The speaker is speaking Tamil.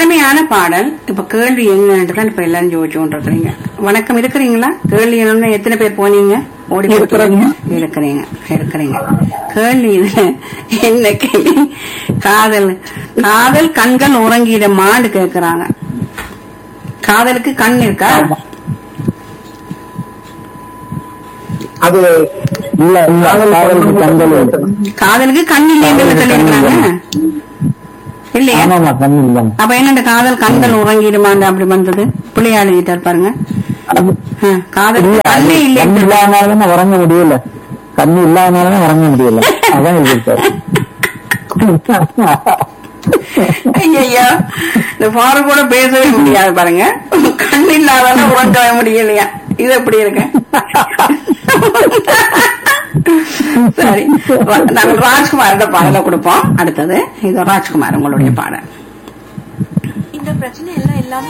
அருமையான பாடல் இப்ப கேள்வி என்னன்னு தான் இப்ப எல்லாரும் ஜோதிச்சு கொண்டிருக்கிறீங்க வணக்கம் இருக்கிறீங்களா கேள்வி என்னன்னு எத்தனை பேர் போனீங்க ஓடி போயிட்டீங்க? இருக்கிறேங்க. இருக்கிறீங்க இருக்கிறீங்க கேள்வி இதுல என்ன கேள்வி காதல் காதல் கண்கள் உறங்கிடமான்னு கேக்குறாங்க காதலுக்கு கண் இருக்கா ஆமா. அது இல்ல இல்ல காதலுக்கு கண்கள் உண்டு. காதலுக்கு கண் இல்லைன்னு சொல்லிருக்காங்க இல்லையா ஆமாமா கண் இல்ல அப்ப என்ன காதல் கண்கள் உறங்கிடுமான்னு அப்படி வந்தது பிள்ளையா எழுதிட்டார் பாருங்க அது ஆ, காதல் இல்ல அது கண்ணே இல்லை கண் இல்லாதனால உறங்க முடியல கண் இல்லாதனால உறங்க முடியல அதான் எழுதியிருக்காரு ஐயோ இந்த ஃபாரு கூட பேசவே முடியாது பாருங்க கண் இல்லாதால உறங்கவே முடியலையா இது எப்படி இருக்கு சரி நாங்கள் ராஜ்குமாரோட பாடலை கொடுப்போம் அடுத்தது இது ராஜ்குமார் உங்களுடைய பாடல் இந்த பிரச்சனை எல்லாம் எல்லாமே